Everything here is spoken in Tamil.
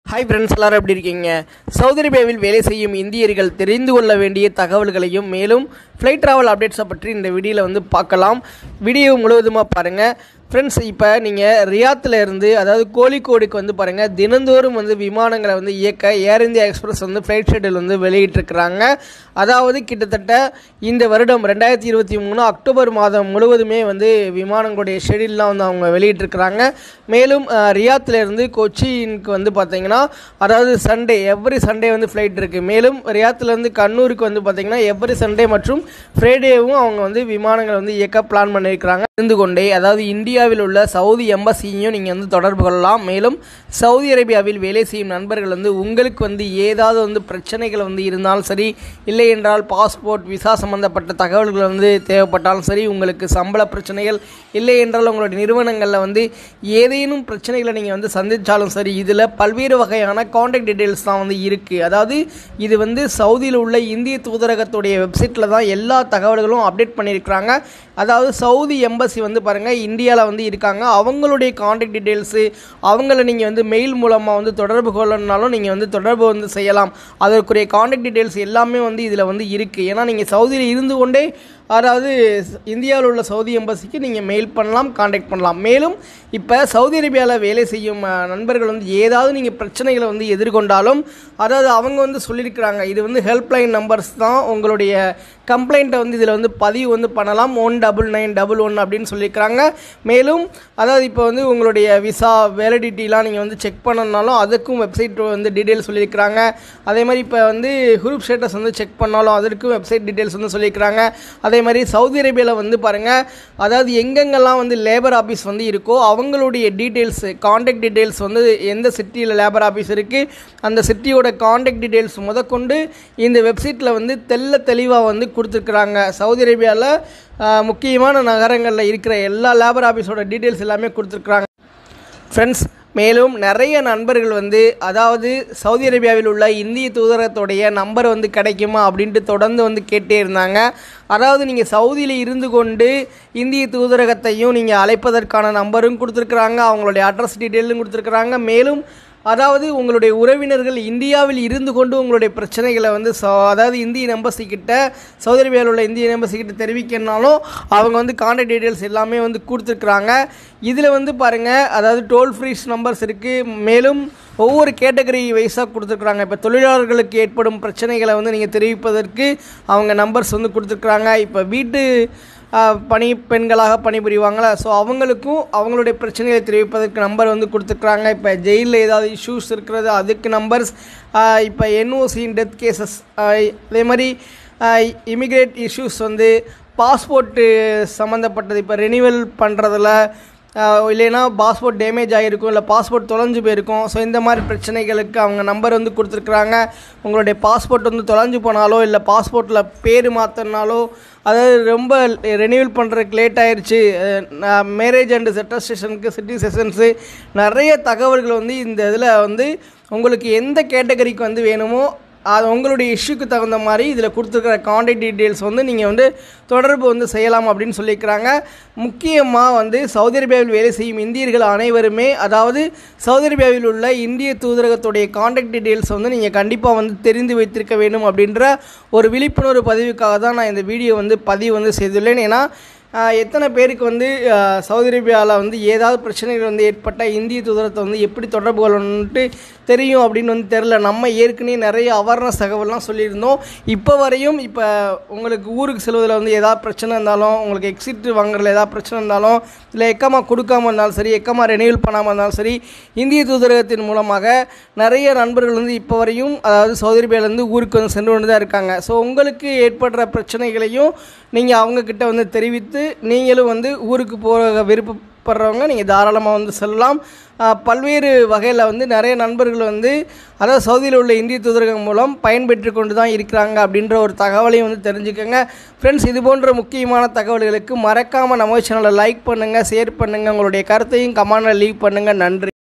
ஹாய் ஃப்ரெண்ட்ஸ் எல்லாரும் எப்படி இருக்கீங்க சவுதி அரேபியாவில் வேலை செய்யும் இந்தியர்கள் தெரிந்து கொள்ள வேண்டிய தகவல்களையும் மேலும் ஃப்ளைட் ட்ராவல் அப்டேட்ஸை பற்றி இந்த வீடியோவில் வந்து பார்க்கலாம் வீடியோ முழுவதுமாக பாருங்கள் ஃப்ரெண்ட்ஸ் இப்போ நீங்கள் ரியாத்தில் இருந்து அதாவது கோழிக்கோடுக்கு வந்து பாருங்கள் தினந்தோறும் வந்து விமானங்களை வந்து இயக்க ஏர் இந்தியா எக்ஸ்பிரஸ் வந்து ஃப்ளைட் ஷெட்யூல் வந்து வெளியிட்டிருக்கிறாங்க அதாவது கிட்டத்தட்ட இந்த வருடம் ரெண்டாயிரத்தி இருபத்தி மூணு அக்டோபர் மாதம் முழுவதுமே வந்து விமானங்களுடைய ஷெடியூல்லாம் வந்து அவங்க வெளியிட்டிருக்கிறாங்க மேலும் அஹ், ரியாத்தில் இருந்து கொச்சினுக்கு வந்து பார்த்தீங்கன்னா அதாவது சண்டே எவ்ரி சண்டே வந்து ஃப்ளைட் இருக்குது மேலும் ரியாத்துலேருந்து கண்ணூருக்கு வந்து பார்த்தீங்கன்னா எவ்ரி சண்டே மற்றும் ஃப்ரைடேவும் அவங்க வந்து விமானங்களை வந்து இயக்க பிளான் பண்ணியிருக்கிறாங்க இருந்து கொண்டே அதாவது இந்தியாவில் உள்ள சவுதி எம்பசியையும் நீங்கள் வந்து தொடர்பு கொள்ளலாம் மேலும் சவுதி அரேபியாவில் வேலை செய்யும் நண்பர்கள் வந்து உங்களுக்கு வந்து ஏதாவது வந்து பிரச்சனைகள் வந்து இருந்தாலும் சரி இல்லை என்றால் பாஸ்போர்ட் விசா சம்பந்தப்பட்ட தகவல்கள் வந்து தேவைப்பட்டாலும் சரி உங்களுக்கு சம்பள பிரச்சனைகள் இல்லை என்றால் உங்களுடைய நிறுவனங்களில் வந்து ஏதேனும் பிரச்சனைகளை நீங்கள் வந்து சந்தித்தாலும் சரி இதில் பல்வேறு வகையான காண்டாக்ட் டீடைல்ஸ் தான் வந்து இருக்குது அதாவது இது வந்து சவுதியில் உள்ள இந்திய தூதரகத்துடைய வெப்சைட்டில் தான் எல்லா தகவல்களும் அப்டேட் பண்ணியிருக்கிறாங்க அதாவது சவுதி எம்பசி வந்து பாருங்கள் இந்தியாவில் வந்து இருக்காங்க அவங்களுடைய காண்டாக்ட் டீடைல்ஸு அவங்கள நீங்கள் வந்து மெயில் மூலமாக வந்து தொடர்பு கொள்ளணுனாலும் நீங்கள் வந்து தொடர்பு வந்து செய்யலாம் அதற்குரிய காண்டாக்ட் டீடைல்ஸ் எல்லாமே வந்து இதில் வந்து இருக்குது ஏன்னா நீங்கள் சவுதியில் இருந்து கொண்டே அதாவது இந்தியாவில் உள்ள சவுதி எம்பசிக்கு நீங்கள் மெயில் பண்ணலாம் காண்டாக்ட் பண்ணலாம் மேலும் இப்போ சவுதி அரேபியாவில் வேலை செய்யும் அஹ், நண்பர்கள் வந்து ஏதாவது நீங்கள் பிரச்சனைகளை வந்து எதிர்கொண்டாலும் அதாவது அவங்க வந்து சொல்லியிருக்கிறாங்க இது வந்து ஹெல்ப்லைன் நம்பர்ஸ் தான் உங்களுடைய கம்ப்ளைண்ட்டை வந்து இதில் வந்து பதிவு வந்து பண்ணலாம் one double nine double one அப்படின்னு சொல்லியிருக்கிறாங்க மேலும் அதாவது இப்போ வந்து உங்களுடைய விசா வேலிடிட்டிலாம் நீங்கள் வந்து செக் பண்ணணுனாலும் அதுக்கும் வெப்சைட் வந்து டீட்டெயில் சொல்லியிருக்கிறாங்க அதே மாதிரி இப்போ வந்து குரூப் ஸ்டேட்டஸ் வந்து செக் பண்ணாலும் அதற்கும் வெப்சைட் டீட்டெயில்ஸ் வந்து சொல்லியிருக்கிறாங்க அதே மாதிரி சவுதி அரேபியாவில் வந்து பாருங்கள் அதாவது எங்கெங்கெல்லாம் வந்து லேபர் ஆஃபீஸ் வந்து இருக்கோ அவங்களுடைய டீட்டெயில்ஸ் காண்டாக்ட் டீட்டெயில்ஸ் வந்து எந்த சிட்டியில் லேபர் ஆஃபீஸ் இருக்குது அந்த சிட்டியோட காண்டாக்ட் டீட்டெயில்ஸ் முதற்கொண்டு இந்த வெப்சைட்டில் வந்து தெள்ள தெளிவாக வந்து கொடுத்துருக்குறாங்க சவுதி அரேபியாவில் முக்கியமான நகரங்களில் இருக்கிற எல்லா லேபர் ஆஃபீஸோட டீட்டெயில்ஸ் எல்லாமே கொடுத்துருக்குறாங்க ஃப்ரெண்ட்ஸ் மேலும் நிறைய நண்பர்கள் வந்து அதாவது சவுதி அரேபியாவில் உள்ள இந்திய தூதரகத்துடைய நம்பர் வந்து கிடைக்குமா அப்படின்ட்டு தொடர்ந்து வந்து கேட்டே இருந்தாங்க அதாவது நீங்கள் சவுதியில் இருந்து கொண்டு இந்திய தூதரகத்தையும் நீங்கள் அழைப்பதற்கான நம்பரும் கொடுத்துருக்குறாங்க அவங்களுடைய அட்ரஸ் டீட்டெயிலும் கொடுத்துருக்குறாங்க மேலும் அதாவது உங்களுடைய உறவினர்கள் இந்தியாவில் இருந்து கொண்டு உங்களுடைய பிரச்சனைகளை வந்து ச அதாவது இந்திய எம்பசி கிட்ட சவுதி அரேபியாவில் உள்ள இந்திய எம்பசி கிட்ட தெரிவிக்கணும்னாலும் அவங்க வந்து கான்டாக்ட் டீட்டெயில்ஸ் எல்லாமே வந்து கொடுத்துருக்குறாங்க இதில் வந்து பாருங்கள் அதாவது டோல் ஃப்ரீஸ் நம்பர்ஸ் இருக்குது மேலும் ஒவ்வொரு கேட்டகரி வைஸாக கொடுத்துருக்குறாங்க இப்போ தொழிலாளர்களுக்கு ஏற்படும் பிரச்சனைகளை வந்து நீங்கள் தெரிவிப்பதற்கு அவங்க நம்பர்ஸ் வந்து கொடுத்துருக்குறாங்க இப்போ வீட்டு ஆஹ், பணி பெண்களாக பணிபுரிவாங்களா ஸோ அவங்களுக்கும் அவங்களுடைய பிரச்சனைகளை தெரிவிப்பதற்கு நம்பர் வந்து கொடுத்துருக்குறாங்க இப்போ ஜெயிலில் ஏதாவது இஷ்யூஸ் இருக்கிறது அதுக்கு நம்பர்ஸ் இப்போ என்ஓசி டெத் கேசஸ் அதே மாதிரி இமிக்ரேட் இஷ்யூஸ் வந்து பாஸ்போர்ட்டு சம்மந்தப்பட்டது இப்போ ரெனிவல் பண்ணுறதுல இல்லைன்னா பாஸ்போர்ட் டேமேஜ் ஆகிருக்கும் இல்லை பாஸ்போர்ட் தொலைஞ்சு போயிருக்கும் ஸோ இந்த மாதிரி பிரச்சனைகளுக்கு அவங்க நம்பர் வந்து கொடுத்துருக்குறாங்க உங்களுடைய பாஸ்போர்ட் வந்து தொலைஞ்சு போனாலோ இல்லை பாஸ்போர்ட்டில் பேர் மாற்றினாலோ அதாவது ரொம்ப ரெனியூவல் பண்ணுறதுக்கு லேட் ஆயிடுச்சு மேரேஜ் அண்டு செட்டஸ்டேஷனுக்கு சிட்டிசன்ஸு நிறைய தகவல்கள் வந்து இந்த இதில் வந்து உங்களுக்கு எந்த கேட்டகரிக்கு வந்து வேணுமோ அது உங்களுடைய இஷ்யூக்கு தகுந்த மாதிரி இதில் கொடுத்துருக்கிற காண்டாக்ட் டீட்டெயில்ஸ் வந்து நீங்கள் வந்து தொடர்பு வந்து செய்யலாம் அப்படின்னு சொல்லியிருக்கிறாங்க முக்கியமாக வந்து சவுதி அரேபியாவில் வேலை செய்யும் இந்தியர்கள் அனைவருமே அதாவது சவுதி அரேபியாவில் உள்ள இந்திய தூதரகத்துடைய காண்டாக்ட் டீட்டெயில்ஸ் வந்து நீங்கள் கண்டிப்பாக வந்து தெரிந்து வைத்திருக்க வேண்டும் அப்படின்ற ஒரு விழிப்புணர்வு பதிவுக்காக தான் நான் இந்த வீடியோ வந்து பதிவு வந்து செய்துள்ளேன் ஏன்னா ஆஹ் எத்தனை பேருக்கு வந்து ஆஹ் சவுதி அரேபியாவில் வந்து ஏதாவது பிரச்சனைகள் வந்து ஏற்பட்டால் இந்திய தூதரத்தை வந்து எப்படி தொடர்பு கொள்ளணுன்ட்டு தெரியும் அப்படின்னு வந்து தெரில நம்ம ஏற்கனவே நிறைய அவேர்னஸ் தகவல்லாம் சொல்லியிருந்தோம் இப்போ வரையும் இப்போ உங்களுக்கு ஊருக்கு செல்வதில் வந்து ஏதாவது பிரச்சனை இருந்தாலும் உங்களுக்கு எக்ஸிட் வாங்குறதுல ஏதாவது பிரச்சனை இருந்தாலும் இல்லை எக்கமா கொடுக்காம இருந்தாலும் சரி எக்கமா ரெனியூவல் பண்ணாமல் இருந்தாலும் சரி இந்திய தூதரகத்தின் மூலமாக நிறைய நண்பர்கள் வந்து இப்போ வரையும் அதாவது சவுதி அரேபியாவிலேருந்து ஊருக்கு வந்து சென்று கொண்டு தான் இருக்காங்க ஸோ உங்களுக்கு ஏற்படுற பிரச்சனைகளையும் நீங்கள் அவங்கக்கிட்ட வந்து தெரிவித்து நீங்களும் வந்து ஊருக்கு போக விருப்பப்படுறவங்க நீங்கள் தாராளமாக வந்து செல்லலாம் ஆஹ் பல்வேறு வகையில் வந்து நிறைய நண்பர்கள் வந்து அதாவது சவுதியில் உள்ள இந்திய தூதரகம் மூலம் பயன்பெற்று கொண்டு தான் இருக்கிறாங்க அப்படின்ற ஒரு தகவலையும் வந்து தெரிஞ்சுக்கோங்க ஃப்ரெண்ட்ஸ் இது போன்ற முக்கியமான தகவல்களுக்கு மறக்காமல் நம்ம சேனலை லைக் பண்ணுங்கள் ஷேர் பண்ணுங்கள் உங்களுடைய கருத்தையும் கமெண்டில் லீவ் பண்ணுங்கள் நன்றி